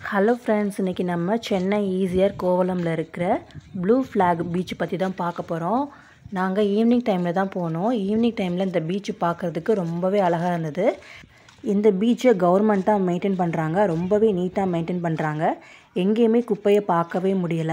hello friends இன்றைக்கி நம்ம Chennai easier கோவளமில் இருக்கிற ப்ளூ ஃப்ளாக் பீச் பற்றி தான் பார்க்க போகிறோம் நாங்கள் ஈவினிங் டைமில் தான் போனோம் ஈவினிங் டைமில் இந்த பீச் பார்க்குறதுக்கு ரொம்பவே அழகாக இருந்தது இந்த பீச்சை கவர்மெண்ட்டாக மெயின்டைன் பண்ணுறாங்க ரொம்பவே நீட்டாக மெயின்டைன் பண்ணுறாங்க எங்கேயுமே குப்பையை பார்க்கவே முடியலை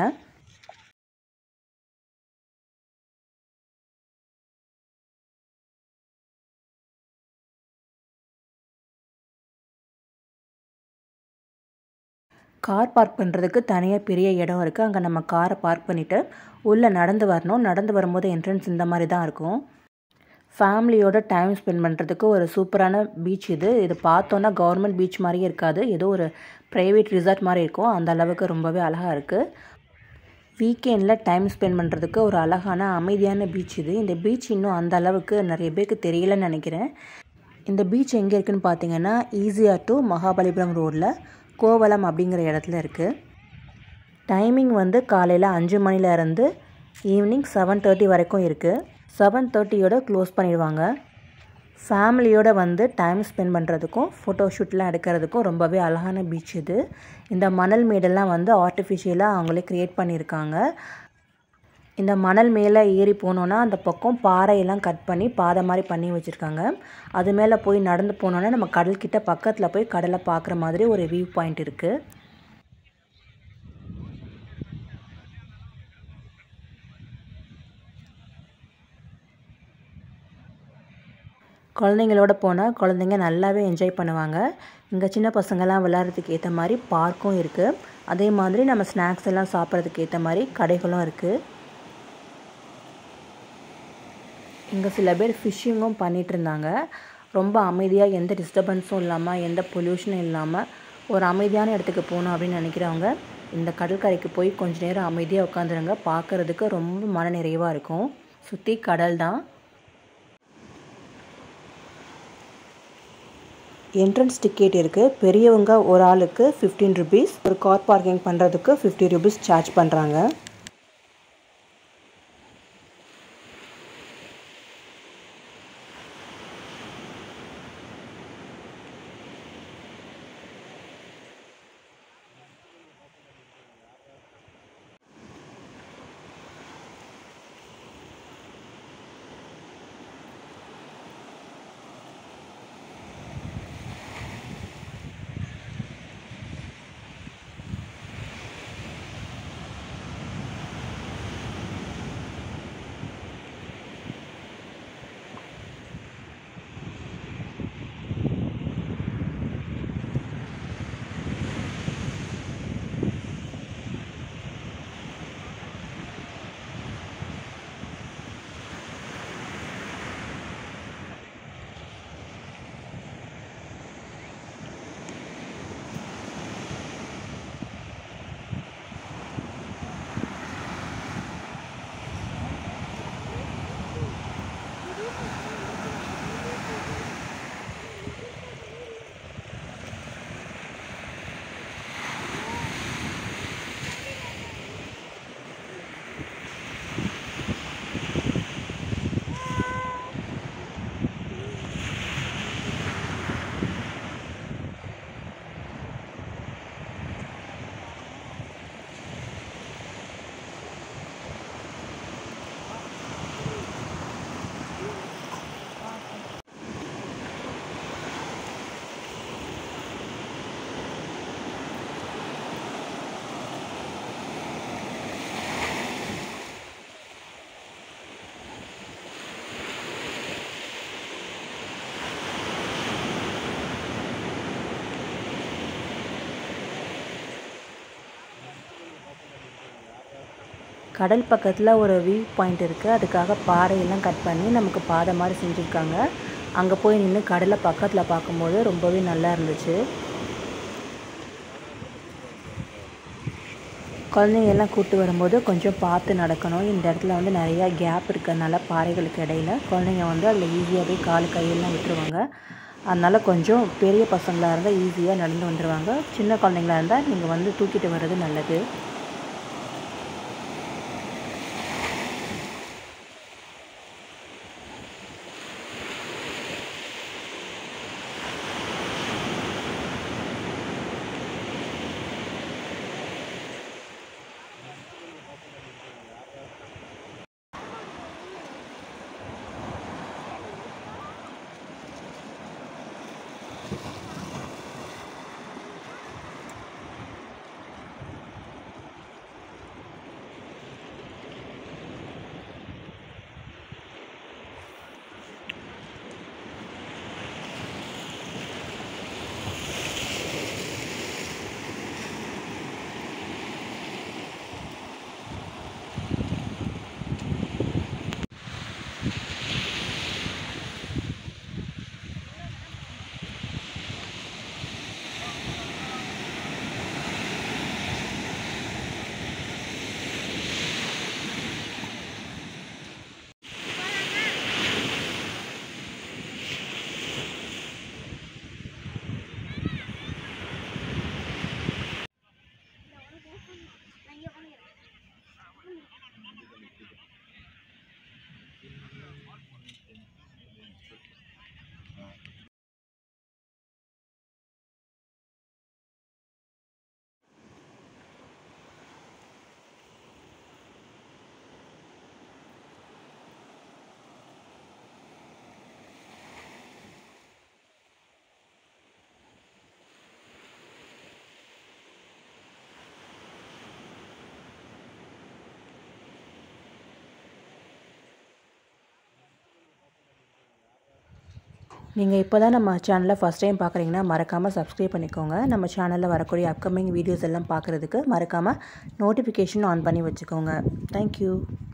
கார் பார்க் பண்ணுறதுக்கு தனியாக பெரிய இடம் இருக்குது அங்கே நம்ம காரை பார்க் பண்ணிவிட்டு உள்ளே நடந்து வரணும் நடந்து வரும்போது என்ட்ரன்ஸ் இந்த மாதிரி தான் இருக்கும் ஃபேமிலியோட டைம் ஸ்பெண்ட் பண்ணுறதுக்கு ஒரு சூப்பரான பீச் இது இது பார்த்தோன்னா கவர்மெண்ட் பீச் மாதிரியே இருக்காது ஏதோ ஒரு ப்ரைவேட் ரிசார்ட் மாதிரி இருக்கும் அந்த அளவுக்கு ரொம்பவே அழகாக இருக்குது வீக்கெண்டில் டைம் ஸ்பெண்ட் பண்ணுறதுக்கு ஒரு அழகான அமைதியான பீச் இது இந்த பீச் இன்னும் அந்த அளவுக்கு நிறைய பேருக்கு தெரியலன்னு நினைக்கிறேன் இந்த பீச் எங்கே இருக்குதுன்னு பார்த்தீங்கன்னா ஈஸியாக டு மகாபலிபுரம் ரோடில் கோவளம் அப்படிங்கிற இடத்துல இருக்குது டைமிங் வந்து காலையில் அஞ்சு மணிலேருந்து ஈவினிங் செவன் தேர்ட்டி வரைக்கும் இருக்குது செவன் தேர்ட்டியோட க்ளோஸ் பண்ணிடுவாங்க ஃபேமிலியோடு வந்து டைம் ஸ்பெண்ட் பண்ணுறதுக்கும் ஃபோட்டோ ஷூட்லாம் எடுக்கிறதுக்கும் ரொம்பவே அழகான பீச் இது இந்த மணல் மேடெல்லாம் வந்து ஆர்டிஃபிஷியலாக அவங்களே க்ரியேட் பண்ணியிருக்காங்க இந்த மணல் மேலே ஏறி போனோன்னா அந்த பக்கம் பாறையெல்லாம் கட் பண்ணி பாதை மாதிரி பண்ணி வச்சுருக்காங்க அது மேலே போய் நடந்து போனோன்னா நம்ம கடல்கிட்ட பக்கத்தில் போய் கடலை பார்க்குற மாதிரி ஒரு வியூ பாயிண்ட் இருக்குது குழந்தைங்களோட போனால் குழந்தைங்க நல்லாவே என்ஜாய் பண்ணுவாங்க இங்கே சின்ன பசங்கள்லாம் விளையாடுறதுக்கு ஏற்ற மாதிரி பார்க்கும் இருக்குது அதே மாதிரி நம்ம ஸ்நாக்ஸ் எல்லாம் சாப்பிட்றதுக்கு ஏற்ற மாதிரி கடைகளும் இருக்குது இங்கே சில பேர் ஃபிஷ்ஷிங்கும் பண்ணிகிட்டு இருந்தாங்க ரொம்ப அமைதியாக எந்த டிஸ்டர்பன்ஸும் இல்லாமல் எந்த பொல்யூஷனும் இல்லாமல் ஒரு அமைதியான இடத்துக்கு போகணும் அப்படின்னு நினைக்கிறவங்க இந்த கடற்கரைக்கு போய் கொஞ்ச நேரம் அமைதியாக உட்காந்துருங்க பார்க்குறதுக்கு ரொம்ப மன நிறைவாக இருக்கும் சுற்றி கடல் தான் என்ட்ரன்ஸ் டிக்கெட் இருக்குது பெரியவங்க ஒரு ஆளுக்கு ஃபிஃப்டீன் ருபீஸ் ஒரு கார் பார்க்கிங் பண்ணுறதுக்கு ஃபிஃப்டி ருபீஸ் சார்ஜ் பண்ணுறாங்க கடல் பக்கத்தில் ஒரு வியூ பாயிண்ட் இருக்குது அதுக்காக பாறையெல்லாம் கட் பண்ணி நமக்கு பாதை மாதிரி செஞ்சுருக்காங்க அங்கே போய் நின்று கடலை பக்கத்தில் பார்க்கும்போது ரொம்பவே நல்லா இருந்துச்சு குழந்தைங்க எல்லாம் கூப்பிட்டு வரும்போது கொஞ்சம் பார்த்து நடக்கணும் இந்த இடத்துல வந்து நிறையா கேப் இருக்கிறதுனால பாறைகளுக்கு இடையில குழந்தைங்க வந்து அதில் ஈஸியாகவே கால் கையெல்லாம் விட்டுருவாங்க அதனால் கொஞ்சம் பெரிய பசங்களாக இருந்தால் ஈஸியாக நடந்து வந்துடுவாங்க சின்ன குழந்தைங்களா இருந்தால் நீங்கள் வந்து தூக்கிட்டு வர்றது நல்லது நீங்கள் இப்போ தான் நம்ம சேனலை ஃபஸ்ட் டைம் பார்க்குறீங்கன்னா மறக்காமல் சப்ஸ்கிரைப் பண்ணிக்கோங்க நம்ம சேனலில் வரக்கூடிய அப்கமிங் வீடியோஸ் எல்லாம் பார்க்குறதுக்கு மறக்காமல் நோட்டிஃபிகேஷன் ஆன் பண்ணி வச்சுக்கோங்க தேங்க்யூ